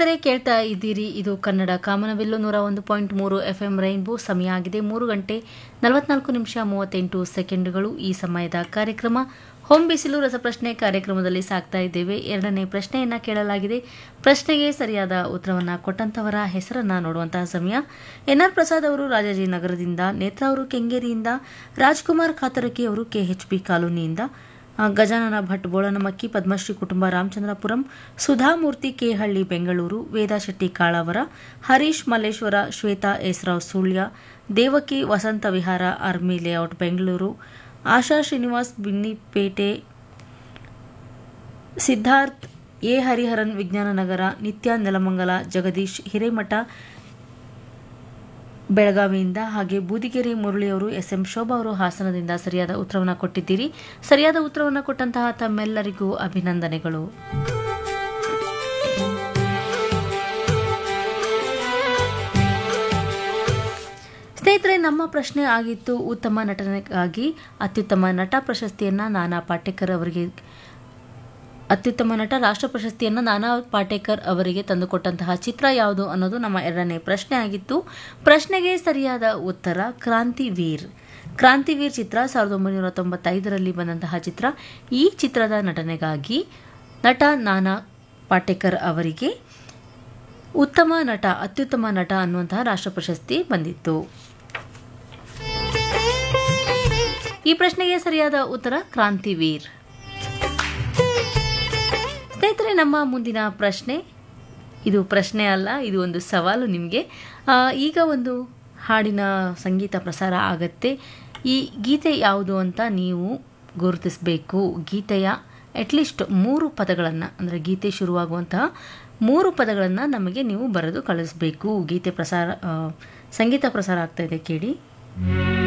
ಸ್ನೇಹಿತರೆ ಕೇಳ್ತಾ ಇದ್ದೀರಿ ಇದು ಕನ್ನಡ ಕಾಮನಬಿಲ್ಲು ನೂರ ಒಂದು ಪಾಯಿಂಟ್ ಮೂರು ಎಫ್ ಎಂ ರೈನ್ಬೋ ಸಮಯ ಆಗಿದೆ ಮೂರು ಗಂಟೆ ನಲವತ್ನಾಲ್ಕು ನಿಮಿಷ ಮೂವತ್ತೆಂಟು ಸೆಕೆಂಡುಗಳು ಈ ಸಮಯದ ಕಾರ್ಯಕ್ರಮ ಹೋಮ್ ಬಿಸಿಲು ರಸಪ್ರಶ್ನೆ ಕಾರ್ಯಕ್ರಮದಲ್ಲಿ ಸಾಕ್ತಾ ಇದ್ದೇವೆ ಎರಡನೇ ಪ್ರಶ್ನೆಯನ್ನ ಕೇಳಲಾಗಿದೆ ಪ್ರಶ್ನೆಗೆ ಸರಿಯಾದ ಉತ್ತರವನ್ನ ಕೊಟ್ಟಂತವರ ಹೆಸರನ್ನ ನೋಡುವಂತಹ ಸಮಯ ಎನ್ಆರ್ ಪ್ರಸಾದ್ ಅವರು ರಾಜಾಜಿನಗರದಿಂದ ನೇತ್ರ ಅವರು ಕೆಂಗೇರಿಯಿಂದ ರಾಜ್ಕುಮಾರ್ ಖಾತರಕಿ ಅವರು ಕೆಎಚ್ಬಿ ಕಾಲೋನಿಯಿಂದ ಆ, ಗಜಾನನ ಭಟ್ ಬೋಳನಮಕ್ಕಿ ಪದ್ಮಶ್ರೀ ಕುಟುಂಬ ರಾಮಚಂದ್ರಪುರಂ ಸುಧಾಮೂರ್ತಿ ಕೆಹಳ್ಳಿ ಬೆಂಗಳೂರು ವೇದಾ Shetty ಕಾಳಾವರ Harish Malleshwara Shweta ಎಸ್ರಾವ್ Sullia Devaki Vasantha Vihara army layout Bengaluru Asha Srinivas Binnypet Siddharth A Hariharan Vijnana Nagara Nithya Nelamangala Jagadish Hiremath ಬೆಳಗಾವಿಯಿಂದ ಹಾಗೆ ಬೂದಿಗೆರೆ ಮುರಳಿಯವರು ಎಸ್ ಎಂ ಶೋಭಾ ಅವರು ಹಾಸನದಿಂದ ಸರಿಯಾದ ಉತ್ತರವನ್ನು ಕೊಟ್ಟಿದ್ದೀರಿ ಸರಿಯಾದ ಉತ್ತರವನ್ನು ಕೊಟ್ಟಂತಹ ತಮ್ಮೆಲ್ಲರಿಗೂ ಅಭಿನಂದನೆಗಳು ಸ್ನೇಹಿತರೆ ನಮ್ಮ ಪ್ರಶ್ನೆ ಆಗಿತ್ತು ಉತ್ತಮ ನಟನೆಗಾಗಿ ಅತ್ಯುತ್ತಮ ನಟ ಪ್ರಶಸ್ತಿಯನ್ನ ನಾನಾ ಪಾಟೇಕರ್ ಅವರಿಗೆ ಅತ್ಯುತ್ತಮ ನಟ ರಾಷ್ಟ್ರ ಪ್ರಶಸ್ತಿಯನ್ನು ನಾನಾ ಪಾಟೇಕರ್ ಅವರಿಗೆ ತಂದುಕೊಟ್ಟಂತಹ ಚಿತ್ರ ಯಾವುದು ಅನ್ನೋದು ನಮ್ಮ ಎರಡನೇ ಪ್ರಶ್ನೆ ಆಗಿತ್ತು ಪ್ರಶ್ನೆಗೆ ಸರಿಯಾದ ಉತ್ತರ ಕ್ರಾಂತಿವೀರ್ ಕ್ರಾಂತಿವೀರ್ ಚಿತ್ರ ಸಾವಿರದ ಒಂಬೈನೂರ ತೊಂಬತ್ತೈದರಲ್ಲಿ ಬಂದಂತಹ ಚಿತ್ರ ಈ ಚಿತ್ರದ ನಟನೆಗಾಗಿ ನಟ ನಾನಾ ಪಾಟೇಕರ್ ಅವರಿಗೆ ಉತ್ತಮ ನಟ ಅತ್ಯುತ್ತಮ ನಟ ಅನ್ನುವಂತಹ ರಾಷ್ಟ್ರ ಪ್ರಶಸ್ತಿ ಬಂದಿತ್ತು ಈ ಪ್ರಶ್ನೆಗೆ ಸರಿಯಾದ ಉತ್ತರ ಕ್ರಾಂತಿವೀರ್ ಸ್ನೇಹಿತರೆ ನಮ್ಮ ಮುಂದಿನ ಪ್ರಶ್ನೆ ಇದು ಪ್ರಶ್ನೆ ಅಲ್ಲ ಇದು ಒಂದು ಸವಾಲು ನಿಮಗೆ ಈಗ ಒಂದು ಹಾಡಿನ ಸಂಗೀತ ಪ್ರಸಾರ ಆಗತ್ತೆ ಈ ಗೀತೆ ಯಾವುದು ಅಂತ ನೀವು ಗುರುತಿಸಬೇಕು ಗೀತೆಯ ಅಟ್ಲೀಸ್ಟ್ ಮೂರು ಪದಗಳನ್ನು ಅಂದರೆ ಗೀತೆ ಶುರುವಾಗುವಂತಹ ಮೂರು ಪದಗಳನ್ನು ನಮಗೆ ನೀವು ಬರೆದು ಕಳಿಸ್ಬೇಕು ಗೀತೆ ಪ್ರಸಾರ ಆ, ಸಂಗೀತ ಪ್ರಸಾರ ಆಗ್ತಾ ಇದೆ ಕೇಳಿ